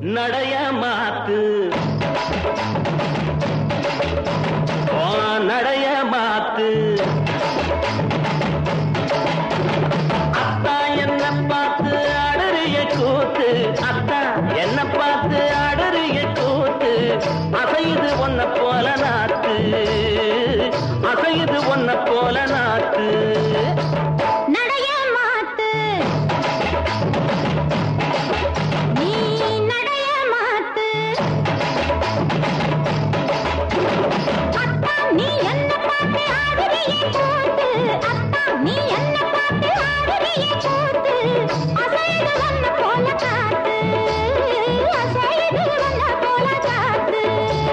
நடைய மாத்து ஓ நடைய மாத்து அத்தா என்ன பார்த்து அடறிய கூத்து அத்தா என்ன பார்த்து அடறிய கூத்து அசையுது ஒன்ன போல நாத்து அசையுது ஒன்ன போல நாத்து நடைய மாத்து நீ நடைய மாத்து அத்தா நீ என்ன பார்த்து ஆடுறியே கூத்து அத்தா நீ என்ன பார்த்து ஆடுறியே கூத்து அசைது வந்த போல காத்து அசைது வந்த போல காத்து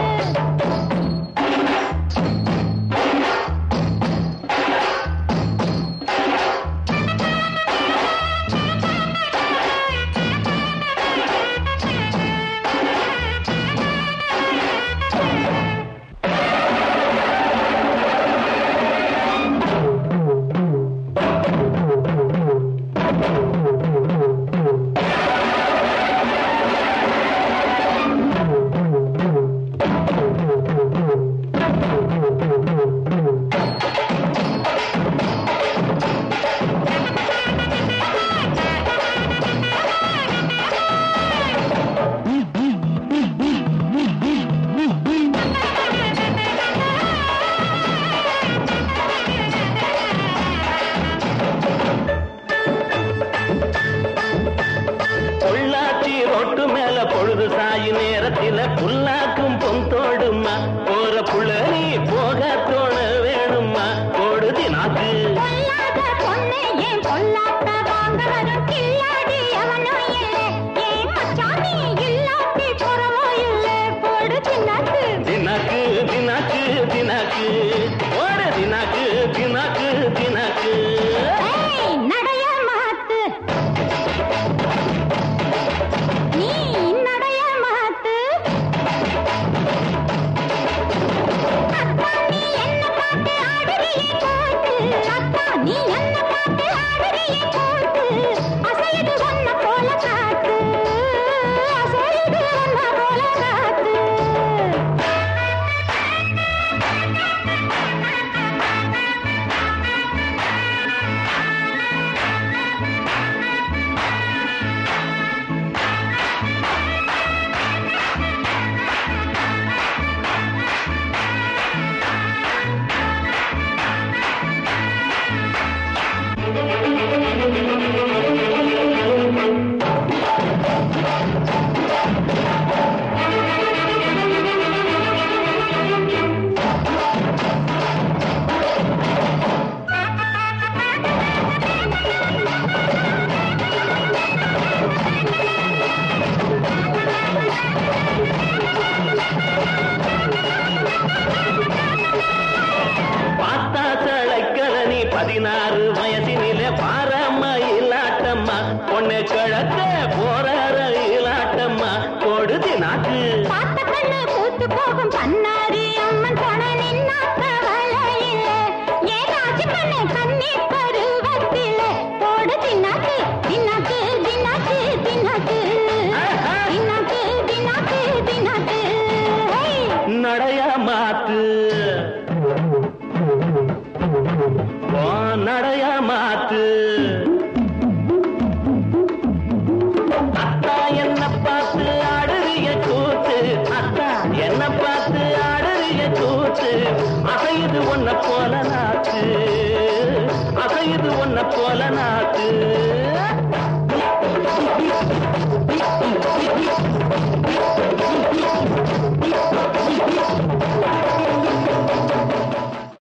பொள்ளாச்சி ரொட்டு மேல பொழுது சாயி நேரத்தில புல்லாக்கும் பொந்தோடுமா போற புள்ள நீ போக தோண வேணுமா போடுதி நாக்கு பொல்லாத பொண்ணு ஏன் பொல்லாத வாங்க வரும் கில்லாடி அவனோ இல்லை ஏன் மச்சான் நீ இல்லாட்டி புறவோ இல்லை போடு தின்னாக்கு தினாக்கு தினாக்கு தினாக்கு ஓட தினாக்கு தினாக்கு தினாக்கு ஏய் நடைய மாத்து நீ நடைய மாத்து அத்தா நீ என்ன பார்த்து ஆடுறியே கூத்து அத்தா நீ என்ன பார்த்து ஆடுறியே கூத்து அசையுது ஒன்ன போல காத்து அசையுது ஒன்ன போல காத்து பார்த்தா சளைக்கல நீ பதினாறு வயசினிலே பாரம்மா இல்லாட்டம்மா பொண்ணு கிழக்க போற இல்லாட்டம்மா போடுதி நாக்கு பார்த்த கண்ணு பூத்து போகும் பண்ணாரி அம்மன் துணை நின்னா கவலையில்லை ஏன் ராஜு கண்ணு கண்ணீர் பருவத்திலே போடு தின்னாக்கு தின்னாக்கு தின்னாக்கு தின்னாக்கு தின்னாக்கு தின்னாக்கு தின்னாக்கு ஹே! நடைய மாத்து ஓ நடைய மாத்து அத்தா என்ன பார்த்து ஆடுறிய கூத்து அத்தா என்ன பார்த்து ஆடுறிய கூத்து அசையுது ஒன்ன போல நாத்து அசையுது ஒன்ன போல நாத்து